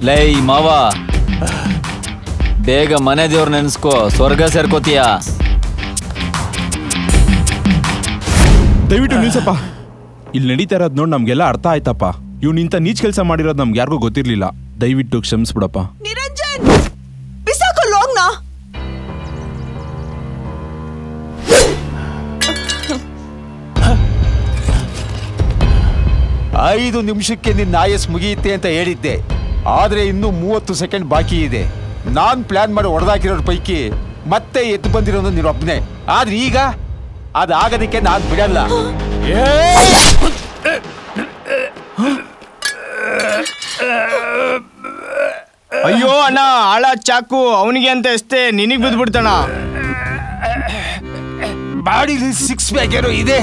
ಲೈ ಮಾವ ಬೇಗ ಮನೆ ದೇವ್ರ ನೆನ್ಸ್ಕೋ ಸ್ವರ್ಗ ಸೇರ್ಕೋತೀಯ ದಯವಿಟ್ಟು ನಿಲ್ಸಪ್ಪ ಇಲ್ಲಿ ನಡೀತಾ ಇರೋದು ನೋಡಿ ನಮ್ಗೆಲ್ಲ ಅರ್ಥ ಆಯ್ತಪ್ಪ ಇವ್ನು ಇಂಥ ನೀಚ್ ಕೆಲಸ ಮಾಡಿರೋದು ನಮ್ಗೆ ಯಾರಿಗೂ ಗೊತ್ತಿರ್ಲಿಲ್ಲ ದಯವಿಟ್ಟು ಕ್ಷಮಿಸ್ಬಿಡಪ್ಪ ನಿರಂಜನ್ ಬಿಸಾಕೋ ಲೋಗ್ನ ಐದು ನಿಮಿಷಕ್ಕೆ ನಿನ್ನ ಆಯಸ್ ಮುಗಿಯುತ್ತೆ ಅಂತ ಹೇಳಿದ್ದೆ ಆದ್ರೆ ಇನ್ನೂ ಮೂವತ್ತು ಸೆಕೆಂಡ್ ಬಾಕಿ ಇದೆ ನಾನ್ ಪ್ಲಾನ್ ಮಾಡಿ ಹೊಡೆದಾಕಿರೋರ್ ಪೈಕಿ ಮತ್ತೆ ಎದ್ದು ಬಂದಿರೋದು ನೀನೊಬ್ನೇ ಆದ್ರೆ ಈಗ ಅದಾಗದಕ್ಕೆ ನಾನ್ ಬಿಡಲ್ಲ ಅಯ್ಯೋ ಅಣ್ಣ ಆಳ ಚಾಕು ಅವನಿಗೆ ಅಂತ ಎಷ್ಟೇ ನಿನಗ್ ಬಿದ್ಬಿಡ್ತಾನ ಬಾಡಿಲಿ ಸಿಕ್ಸ್ ಪ್ಯಾಕ್ ಏನೋ ಇದೆ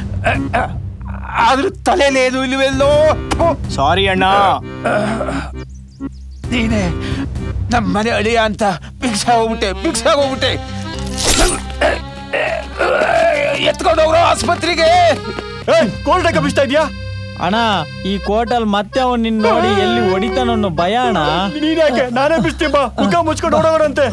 ಆದ್ರೂ ತಲೆಯಲ್ಲಿ ಏನು ಇಲ್ವೆಲ್ಲೋ ಸಾರಿ ಅಣ್ಣ ನೀನೆ ನಮ್ಮ ಮನೆ ಅಳಿಯ ಅಂತ ಪಿಕ್ಸ್ ಆಗೋಗ್ಬಿಟ್ಟೆ ಪಿಕ್ಸ್ ಆಗೋಗ್ಬಿಟ್ಟೆ ಎತ್ಕೊಂಡು ಹೋಗ್ರೋ ಆಸ್ಪತ್ರೆಗೆ ಕೋಲ್ಡ್ ಕಪ್ಪಿಸ್ತಾ ಇದೆಯಾ ಅಣ್ಣ ಈ ಕೋಟಲ್ ಮತ್ತೆ ಅವನ್ ನಿನ್ ನೋಡಿ ಎಲ್ಲಿ ಹೊಡಿತಾನೋ ಅನ್ನೋ ಭಯ ಅಣ್ಣ ನೀನ್ ಯಾಕೆ ನಾನೇ ಬಿಸ್ತೀನಿ ಬಾ ಮುಖ ಮುಚ್ಕೊಂಡು ಓಡೋಗ್ರಂತೆ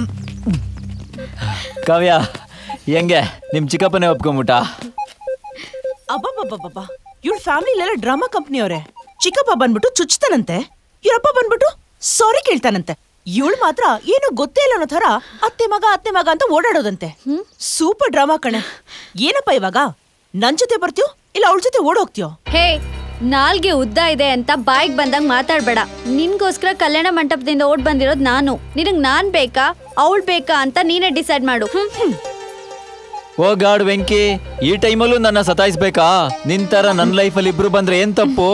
ಕಾವ್ಯ ಹೆಂಗೆ ನಿಮ್ ಚಿಕ್ಕಪ್ಪನೇ ಒಪ್ಕೊಂಬಿಟ್ಟ ಅಬ್ಬಬ್ಬಬ್ಬಬ್ಬ ಇವಳ ಫ್ಯಾಮಿಲಿಲೆಲ್ಲ ಡ್ರಾಮಾ ಕಂಪ್ನಿ ಅವರೇ ಚಿಕ್ಕಪ್ಪ ಬಂದ್ಬಿಟ್ಟು ಚುಚ್ತಾನಂತೆ ಇವರಪ್ಪ ಬಂದ್ಬಿಟ್ಟು ಸಾರಿ ಕೇಳ್ತಾನಂತೆ ಇವಳು ಮಾತ್ರ ಏನು ಗೊತ್ತೇ ಇಲ್ಲ ಅನ್ನೋ ಥರ ಅತ್ತೆ ಮಗ ಅತ್ತೆ ಮಗ ಅಂತ ಓಡಾಡೋದಂತೆ ಸೂಪರ್ ಡ್ರಾಮಾ ಕಣೆ ಏನಪ್ಪ ಇವಾಗ ನನ್ ಜೊತೆ ಬರ್ತೀಯೋ ಇಲ್ಲ ಅವಳ ಜೊತೆ ಓಡೋಗ್ತೀಯೋ ಹೇ ನಾಲ್ಗೆ ಉದ್ದ ಇದೆ ಅಂತ ಬಾಯಿಗೆ ಬಂದಂಗ್ ಮಾತಾಡ್ಬೇಡ ನಿನ್ಗೋಸ್ಕರ ಕಲ್ಯಾಣ ಮಂಟಪದಿಂದ ಓಡ್ ಬಂದಿರೋದ್ ನಾನು ನಿನಗ್ ನಾನ್ ಬೇಕಾ ಅವಳು ಬೇಕಾ ಅಂತ ನೀನೇ ಡಿಸೈಡ್ ಮಾಡು ಓ ಗಾಡ್ ವೆಂಕಿ ಈ ಟೈಮಲ್ಲೂ ನನ್ನ ಸತಾಯಿಸ್ಬೇಕಾ ನಿನ್ ತರ ನನ್ನ ಲೈಫಲ್ಲಿ ಇಬ್ರು ಬಂದ್ರೆ ಏನ್ ತಪ್ಪು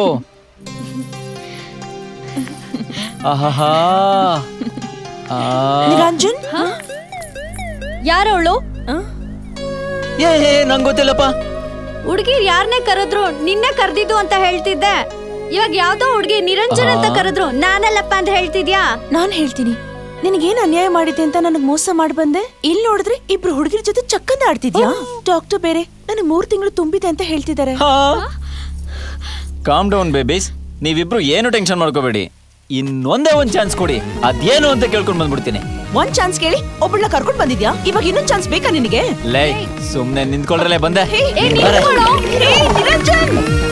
ಆಹಾಹಾ ಆ. ನಿರಂಜನ್ ಯಾರವಳು ಏ ಏ, ನಂಗ್ ಗೊತ್ತಿಲ್ಲಪ್ಪ ಹುಡ್ಗಿರ್ ಯಾರನ್ನೇ ಕರೆದ್ರು ನಿನ್ನೆ ಕರ್ದಿದ್ದು ಅಂತ ಹೇಳ್ತಿದ್ದೆ ಇವಾಗ ಯಾವ್ದೋ ಹುಡ್ಗಿ ನಿರಂಜನ್ ಅಂತ ಕರೆದ್ರು ನಾನಲ್ಲಪ್ಪ ಅಂತ ಹೇಳ್ತಿದ್ಯಾ ನಾನ್ ಹೇಳ್ತೀನಿ ನಿನಗೇನ್ ಅನ್ಯಾಯ ಮಾಡಿದ್ದೆ ಅಂತ ನನಗ್ ಮೋಸ ಮಾಡಿ ಬಂದೆ ಇಲ್ಲಿ ನೋಡಿದ್ರೆ ಇಬ್ರು ಹುಡುಗಿರ ಜೊತೆ ಚಕ್ಕಂದ ಆಡ್ತಿದ್ಯಾ ಡಾಕ್ಟರ್ ಬೇರೆ ನನಗ್ ಮೂರ್ ತಿಂಗಳು ತುಂಬಿದೆ ಅಂತ ಹೇಳ್ತಿದ್ದಾರೆ ಕಾಮ್ ಡೌನ್ ಬೇಬೀಸ್ ನೀವಿಬ್ರು ಏನು ಟೆನ್ಷನ್ ಮಾಡ್ಕೋಬೇಡಿ ಇನ್ನೊಂದೇ ಒಂದ್ ಚಾನ್ಸ್ ಕೊಡಿ ಅದೇನು ಅಂತ ಕೇಳ್ಕೊಂಡ್ ಬಂದ್ಬಿಡ್ತೀನಿ ಒಂದ್ ಚಾನ್ಸ್ ಕೇಳಿ ಒಬ್ಬಳನ್ನ ಕರ್ಕೊಂಡ್ ಬಂದಿದ್ಯಾ ಇವಾಗ ಇನ್ನೊಂದ್ ಚಾನ್ಸ್ ಬೇಕಾ ನಿನಗೆ ಲೈ ಸುಮ್ನೆ ನಿಂತ್ಕೊಳ್ರಲ್ಲೇ ಬಂದೆ ಹೇ, ಏ, ಬಾರೆ. ನಿಂತ್ಕೊಳ್ಳೋ. ಹೇ, ನಿರಂಜನ್